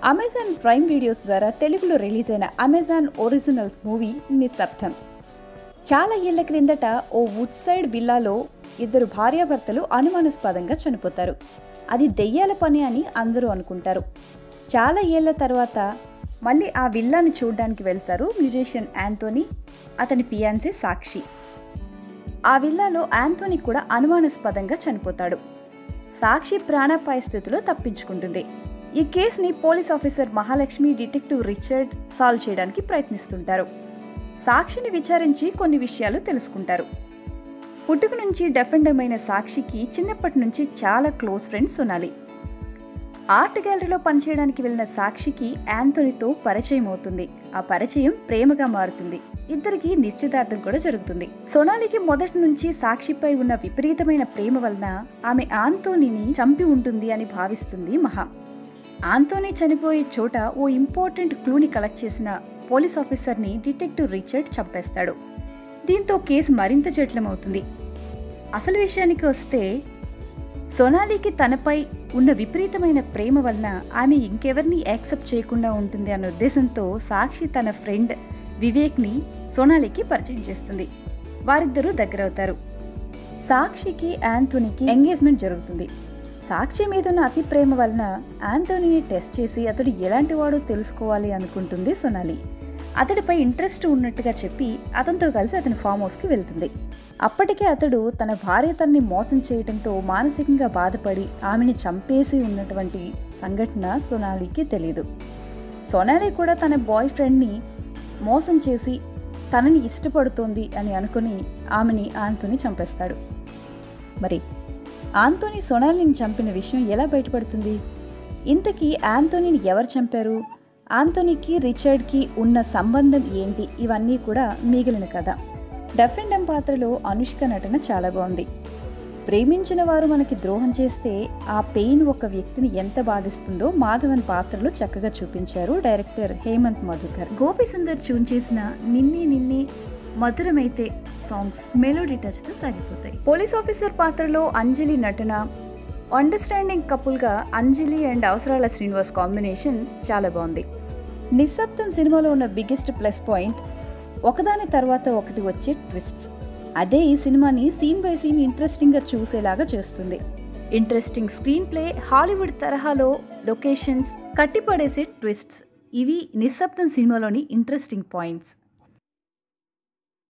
Amazon prime videos ద్వారా తెలుగులో release అయిన అమెజాన్ ఒరిజినల్స్ మూవీ నిశ్శబ్దం చాలా ఏళ్ల క్రిందట ఓ వుడ్ సైడ్ విల్లాలో ఇద్దరు భార్యాభర్తలు అనుమానాస్పదంగా చనిపోతారు అది దెయ్యాల పని అని అందరూ అనుకుంటారు చాలా ఏళ్ల తర్వాత మళ్ళీ ఆ విల్లాను చూడడానికి వెళ్తారు మ్యూజిషియన్ యాంతోనీ అతని ఫియాన్సీ సాక్షి ఆ విల్లాలో యాంతోనీ కూడా అనుమానాస్పదంగా చనిపోతాడు సాక్షి ప్రాణాపాయ స్థితిలో తప్పించుకుంటుంది ఈ కేసుని police officer Mahalakshmi detective Richard solve చేయడానికి ప్రయత్నిస్తుంటారు సాక్షిని విచారించి కొన్ని విషయాలు తెలుసుకుంటారు పుట్టుక నుంచి డెఫెండమ్ అయిన సాక్షికి చిన్నప్పటి నుంచి చాలా క్లోజ్ ఫ్రెండ్ సొనాలి ఆర్ట్ గ్యాలరీలో పనిచేయడానికి వెళ్ళిన సాక్షికి యాంథోనీతో పరిచయం అవుతుంది ఆ పరిచయం ప్రేమగా మారుతుంది ఇద్దరికి నిశ్చితార్థం కూడా జరుగుతుంది సోనాలికి మొదటి నుంచి సాక్షిపై ఉన్న విపరీతమైన ప్రేమ వలన ఆమె ఆంతోనీని చంపి ఉంటుంది అని భావిస్తుంది మహా ఆంతోనీ చనిపోయే చోట ఓ ఇంపార్టెంట్ క్లూని కలెక్ట్ చేసిన పోలీస్ ఆఫీసర్ని డిటెక్టివ్ రిచర్డ్ చంపేస్తాడు దీంతో కేసు మరింత జటిలమవుతుంది అసలు విషయానికి వస్తే సోనాలికి తనపై ఉన్న విపరీతమైన ప్రేమ వలన ఆమె ఇంకెవరిని యాక్సెప్ట్ చేయకుండా ఉంటుంది అన్న ఉద్దేశంతో సాక్షి తన ఫ్రెండ్ వివేక్ని సోనాలికి పరిచయం చేస్తుంది వారిద్దరూ దగ్గరవుతారు సాక్షికి యాంథోనీకి ఎంగేజ్మెంట్ జరుగుతుంది సాక్షి మీద ఉన్న అతి ప్రేమ వలన యాంథోనీని టెస్ట్ చేసి అతడు ఎలాంటి వాడో తెలుసుకోవాలి అనుకుంటుంది సొనాలి అతడిపై ఇంట్రెస్ట్ ఉన్నట్టుగా చెప్పి అతనితో కలిసి అతని ఫామ్ హౌస్కి వెళ్తుంది అప్పటికే అతడు తన భార్య తనని మోసం చేయడంతో మానసికంగా బాధపడి ఆమెని చంపేసి ఉన్నటువంటి సంఘటన సొనాలికి తెలియదు సొనాలి కూడా తన బాయ్ ఫ్రెండ్ని మోసం చేసి తనని ఇష్టపడుతోంది అని అనుకుని ఆమెని ఆంతోని చంపేస్తాడు మరి ఆంతోని సొనాలిని చంపిన విషయం ఎలా బయటపడుతుంది ఇంతకీ ఆంతోనీని ఎవరు చంపారు ఆంతోనీకి రిచర్డ్కి ఉన్న సంబంధం ఏంటి ఇవన్నీ కూడా మిగిలిన కథ డెఫెండమ్ పాత్రలో అనుష్క నటన చాలా బాగుంది ప్రేమించిన వారు మనకి ద్రోహం చేస్తే ఆ పెయిన్ ఒక వ్యక్తిని ఎంత బాధిస్తుందో మాధవన్ పాత్రలో చక్కగా చూపించారు డైరెక్టర్ హేమంత్ మధుకర్ గోపి సుందర్ చూన్ చేసిన నిన్నే నిన్నే మధురమైతే సాంగ్స్ మెలోడీ టచ్తో సాగిపోతాయి పోలీస్ ఆఫీసర్ పాత్రలో అంజలి నటన అండర్స్టాండింగ్ కపుల్గా అంజలి అండ్ అవసరాల శ్రీనివాస్ కాంబినేషన్ చాలా బాగుంది నిశ్శబ్దం సినిమాలో ఉన్న బిగ్గెస్ట్ ప్లస్ పాయింట్ ఒకదాని తర్వాత ఒకటి వచ్చే ట్విస్ట్స్ అదే ఈ సినిమాని సీన్ బై సీన్ ఇంట్రెస్టింగ్గా చూసేలాగా చేస్తుంది ఇంట్రెస్టింగ్ స్క్రీన్ ప్లే హాలీవుడ్ తరహాలో లొకేషన్స్ కట్టిపడేసే ట్విస్ట్స్ ఇవి నిశ్శబ్దం సినిమాలోని ఇంట్రెస్టింగ్ పాయింట్స్